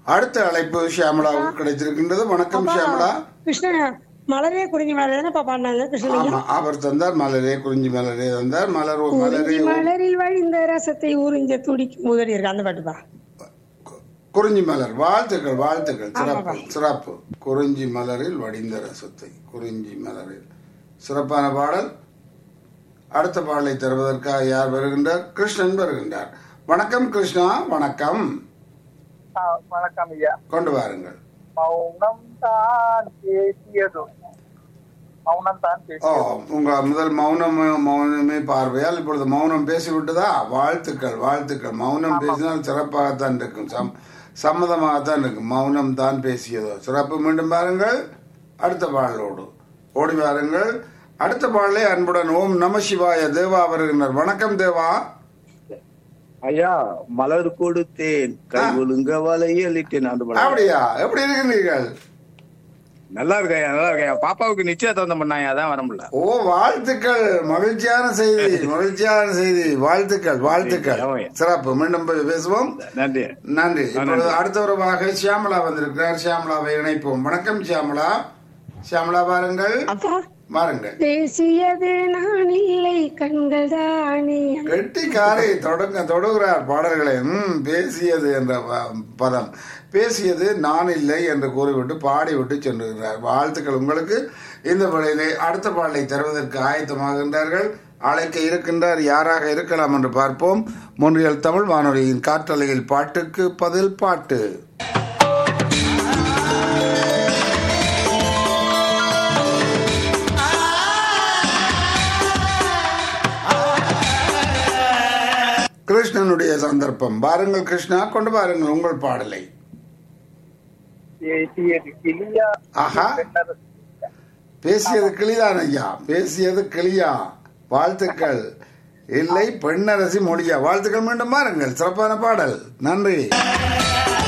அடுத்த அழைப்பு ஷியாமலாவுக்கு கிடைத்திருக்கின்றது வணக்கம் ஷியாமலா கிருஷ்ண மலரே குறிஞ்சி மலரே தானப்பா பாடினாங்க கிருஷ்ணலிங்கம் ஆமா அவர் தந்தார் மலரே குறிஞ்சி மலரே தந்தார் மலர் மலரே குறிஞ்சி மலரில் வழிந்த ரசத்தை உறிஞ்ச துடிக்கும் முதலி இருக்கு அந்த பாட்டுப்பா குறிஞ்சி மலர் வாழ்த்துக்கள் வாழ்த்துக்கள் சிறப்பு சிறப்பு குறிஞ்சி மலரில் வடிந்த ரசத்தை குறிஞ்சி மலரில் சிறப்பான பாடல் அடுத்த பாடலை தருவதற்காக யார் வருகின்றார் கிருஷ்ணன் வருகின்றார் வணக்கம் கிருஷ்ணா வணக்கம் ஆ, வணக்கம் ஐயா கொண்டு வாருங்கள் மௌனம் தான் பேசியது மௌனம் தான் ஓ பேசியது உங்க முதல் மௌனம் மௌனமே பார்வையால் இப்பொழுது மௌனம் பேசிவிட்டதா வாழ்த்துக்கள் வாழ்த்துக்கள் மௌனம் பேசினால் சிறப்பாகத்தான் இருக்கும் சம் சம்மதமாகத்தான் இருக்கும் மௌனம் தான் பேசியதோ சிறப்பு மீண்டும் பாருங்கள் அடுத்த பாடலோடு ஓடி வாருங்கள் அடுத்த பாடலே அன்புடன் ஓம் நம சிவாய தேவா வருகின்றனர் வணக்கம் தேவா ஐயா மலர் கொடுத்தேன் கை ஒழுங்க வலையலிட்டேன் அந்த படம் அப்படியா எப்படி இருக்கிறீர்கள் நல்லா இருக்கேன் நல்லா இருக்கேன் பாப்பாவுக்கு நிச்சயதார்த்தம் பண்ணாங்க அதான் வர முடியல ஓ வாழ்த்துக்கள் மகிழ்ச்சியான செய்தி மகிழ்ச்சியான செய்தி வாழ்த்துக்கள் வாழ்த்துக்கள் ஆமாய்யா. சிறப்பு மீண்டும் போய் பேசுவோம் நன்றி நன்றி இப்பொழுது அடுத்தவரமாக சியாமலா வந்திருக்கிறார் சியாமலாவை இணைப்போம் வணக்கம் சியாமலா சியாமலா வாருங்கள் அப்பா வாருங்கள் பேசியது நான் இல்லை கண்கள் தானே கெட்டிக்காரை தொடங்க தொடுகிறார் பாடல்களை ம் பேசியது என்ற ப- பதம் பேசியது நான் இல்லை என்று கூறிவிட்டு பாடிவிட்டு சென்றுகிறார் வாழ்த்துக்கள் உங்களுக்கு இந்த வேளையிலே அடுத்த பாடலை தருவதற்கு ஆயத்தமாகின்றார்கள் அழைக்க இருக்கின்றார் யாராக இருக்கலாம் என்று பார்ப்போம் முன்றியல் தமிழ் வானொலியின் காற்றலையில் பாட்டுக்கு பதில் பாட்டு கிருஷ்ணனுடைய சந்தர்ப்பம் பாருங்கள் கிருஷ்ணா கொண்டு பாருங்கள் உங்கள் பாடலை பேசியது கிளியா ஆஹா பெண்ணரசி. பேசியது கிளிதான் ஐயா பேசியது கிளியா வாழ்த்துக்கள் இல்லை பெண்ணரசி மொழியா வாழ்த்துக்கள் மீண்டும் பாருங்கள் சிறப்பான பாடல் நன்றி